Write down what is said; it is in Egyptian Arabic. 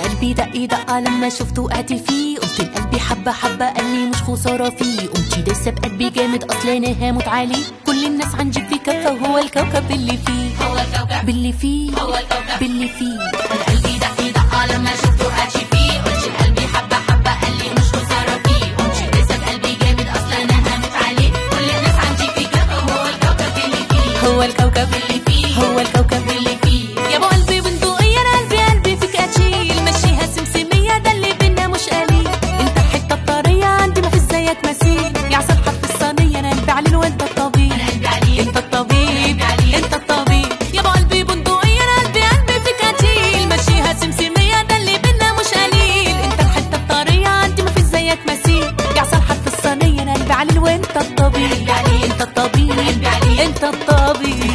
قلبي دق دقة لما شفته وقعت فيه قلت لقلبي حبة حبة قال لي مش خسارة فيه قمتي دايسة بقلبي جامد أصل أنا هموت عليه كل الناس عندي في كفة وهو الكوكب اللي فيه هو الكوكب باللي فيه هو الكوكب باللي فيه انا قلبي دق دقة لما شفته قاتش فيه قلت لقلبي حبة حبة قال لي مش خسارة فيه قمت لسه بقلبي جامد اصلا انا هموت عليه كل الناس عندي في كفة وهو الكوكب اللي فيه هو الكوكب اللي فيه هو الكوكب اللي فيه يا ابو قلبي بندقية انا قلبي قلبي فيك اشيل مشيها سمسمية ده اللي بينا مش قليل انت الحتة الطرية عندي ما في زيك مثيل يا عسل حط في الصينية انا قلبي عليل وانت الطبيب انا قلبي عليه انت الطبيب عليك. انت الطبيب يا ابو قلبي بندقية انا قلبي قلبي فيك اشيل مشيها سمسمية ده اللي بينا مش قليل انت الحتة الطرية عندي ما في زيك مثيل يا عسل حط في الصينية انا قلبي عليل وانت الطبيب قلبي عليه. انت الطبيب قلبي عليه. انت الطبيب